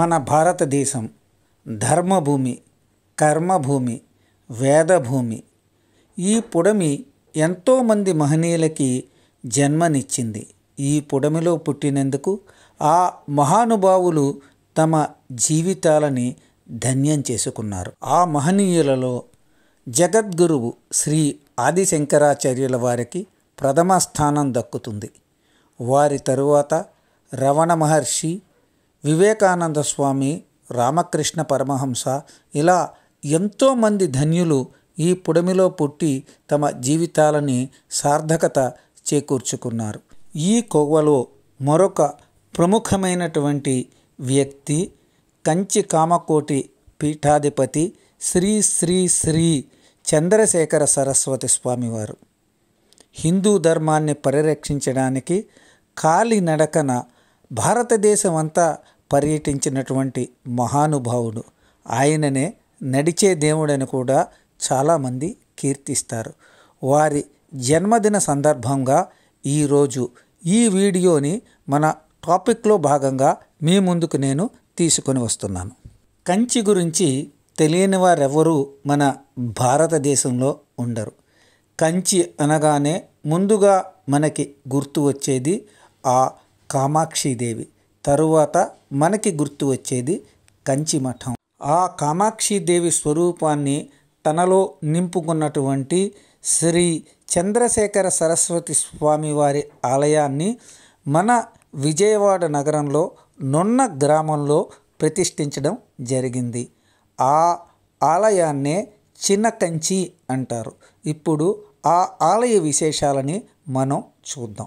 మన భారతదేశం ధర్మభూమి కర్మభూమి వేదభూమి ఈ పుడమి ఎంతోమంది మహనీయులకి జన్మనిచ్చింది ఈ పుడమిలో పుట్టినందుకు ఆ మహానుభావులు తమ జీవితాలని ధన్యం చేసుకున్నారు ఆ మహనీయులలో జగద్గురువు శ్రీ ఆదిశంకరాచార్యుల వారికి ప్రథమ స్థానం దక్కుతుంది వారి తరువాత రమణ మహర్షి వివేకానంద స్వామి రామకృష్ణ పరమహంస ఇలా ఎంతోమంది ధన్యులు ఈ పుడమిలో పుట్టి తమ జీవితాలని సార్థకత చేకూర్చుకున్నారు ఈ కోవలో మరొక ప్రముఖమైనటువంటి వ్యక్తి కంచి కామకోటి పీఠాధిపతి శ్రీ శ్రీ శ్రీ చంద్రశేఖర సరస్వతి స్వామివారు హిందూ ధర్మాన్ని పరిరక్షించడానికి కాలినడకన భారతదేశం అంతా పర్యటించినటువంటి మహానుభావుడు ఆయననే నడిచే దేవుడని కూడా చాలామంది కీర్తిస్తారు వారి జన్మదిన సందర్భంగా ఈరోజు ఈ వీడియోని మన టాపిక్లో భాగంగా మీ ముందుకు నేను తీసుకొని వస్తున్నాను కంచి గురించి తెలియని వారెవరూ మన భారతదేశంలో ఉండరు కంచి అనగానే ముందుగా మనకి గుర్తు వచ్చేది ఆ కామాక్షిదేవి తరువాత మనకి గుర్తు వచ్చేది కంచి మఠం ఆ కామాక్షిదేవి స్వరూపాన్ని తనలో నింపుకున్నటువంటి శ్రీ చంద్రశేఖర సరస్వతి స్వామి వారి ఆలయాన్ని మన విజయవాడ నగరంలో నొన్న గ్రామంలో ప్రతిష్ఠించడం జరిగింది ఆ ఆలయాన్నే చిన్న కంచి అంటారు ఇప్పుడు ఆ ఆలయ విశేషాలని మనం చూద్దాం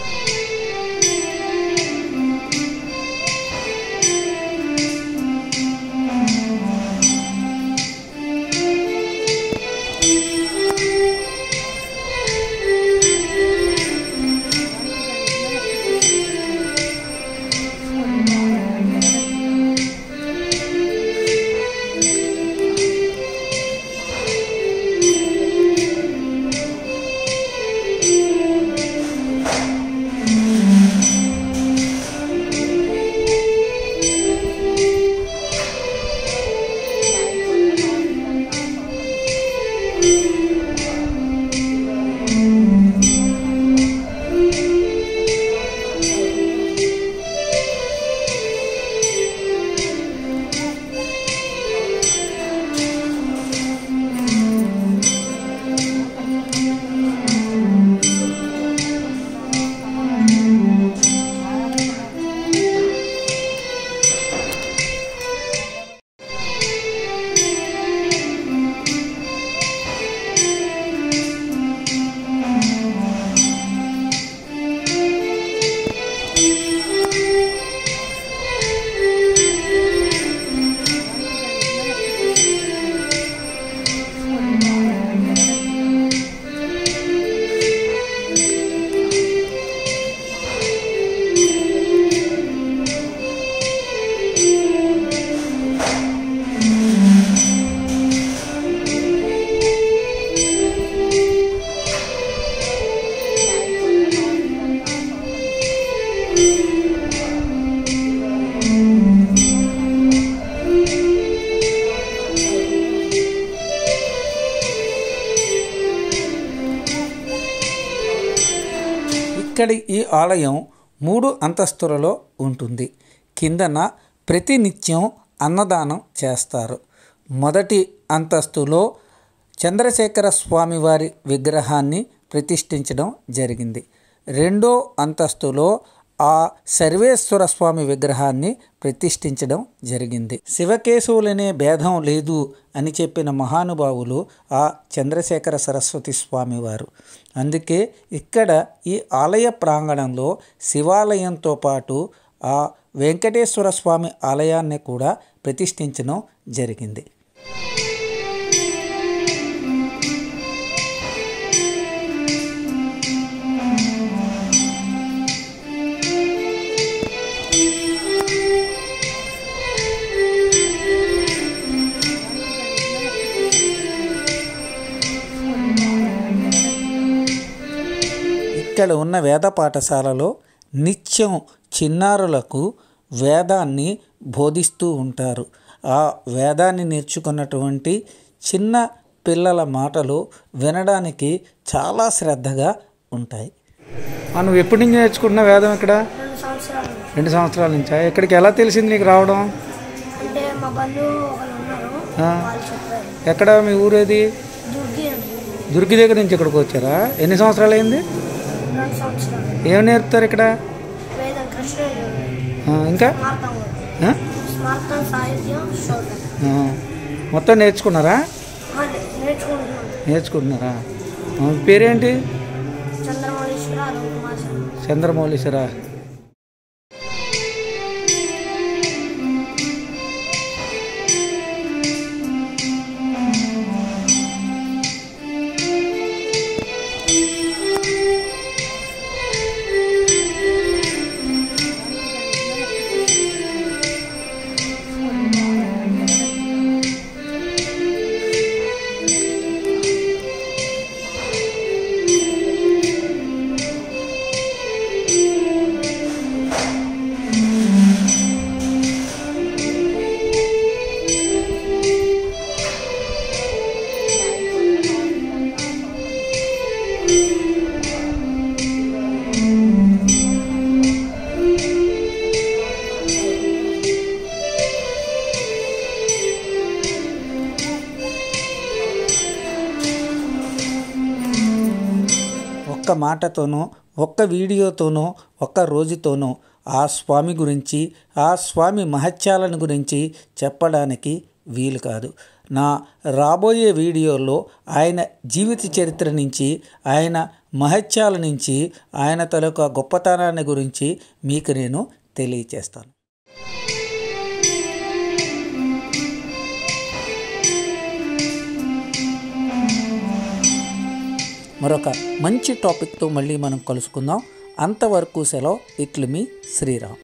ఇక్కడి ఈ ఆలయం మూడు అంతస్తులలో ఉంటుంది కిందన ప్రతినిత్యం అన్నదానం చేస్తారు మొదటి అంతస్తులో చంద్రశేఖర స్వామివారి విగ్రహాన్ని ప్రతిష్ఠించడం జరిగింది రెండో అంతస్తులో ఆ సర్వేశ్వర స్వామి విగ్రహాన్ని ప్రతిష్ఠించడం జరిగింది శివకేశవులనే భేదం లేదు అని చెప్పిన మహానుభావులు ఆ చంద్రశేఖర సరస్వతి స్వామి వారు అందుకే ఇక్కడ ఈ ఆలయ ప్రాంగణంలో శివాలయంతో పాటు ఆ వెంకటేశ్వర స్వామి ఆలయాన్ని కూడా ప్రతిష్ఠించడం జరిగింది ఇక్కడ ఉన్న వేద పాఠశాలలో నిత్యం చిన్నారులకు వేదాన్ని బోధిస్తూ ఉంటారు ఆ వేదాన్ని నేర్చుకున్నటువంటి చిన్న పిల్లల మాటలు వినడానికి చాలా శ్రద్ధగా ఉంటాయి ఆ, నువ్వు ఎప్పటి నుంచి నేర్చుకుంటున్నావు వేదం ఇక్కడ రెండు సంవత్సరాలు రెండు సంవత్సరాల నుంచా ఇక్కడికి ఎలా తెలిసింది నీకు రావడం అంటే మా బంధువు ఒకరు ఉన్నారు ఆ. వాళ్ళు చెప్పారు ఎక్కడ మీ ఊరేది దుర్గి అని దుర్గి దగ్గర నుంచి ఇక్కడికి వచ్చారా ఎన్ని సంవత్సరాలు అయింది రెండు సంవత్సరాలు ఏం నేర్పుతారు ఇక్కడ వేదం కృష్ణుడు ఆ, ఇంకా స్మార్థం ఆ? స్మార్థం సాహిత్యం శ్లోకం ఆ, మొత్తం నేర్చుకున్నారా ఆ, నేర్చుకుంటున్నాను నేర్చుకుంటున్నారా ఆ, మీ పేరేంటి చంద్రమౌళీశ్వర అరుణ్ కుమార్ శర్మ చంద్రమౌళీశ్వరా ఒక్క మాటతోనో ఒక్క వీడియోతోనో ఒక్క రోజుతోనో ఆ స్వామి గురించి ఆ స్వామి మహత్యాలను గురించి చెప్పడానికి వీలు కాదు నా రాబోయే వీడియోలో ఆయన జీవిత చరిత్ర నుంచి ఆయన మహత్యాల నుంచి ఆయన తలక గొప్పతనాన్ని గురించి మీకు నేను తెలియచేస్తాను మరొక మంచి టాపిక్తో మళ్ళీ మనం కలుసుకుందాం అంతవరకు సెలవు ఇట్లు మీ శ్రీరామ్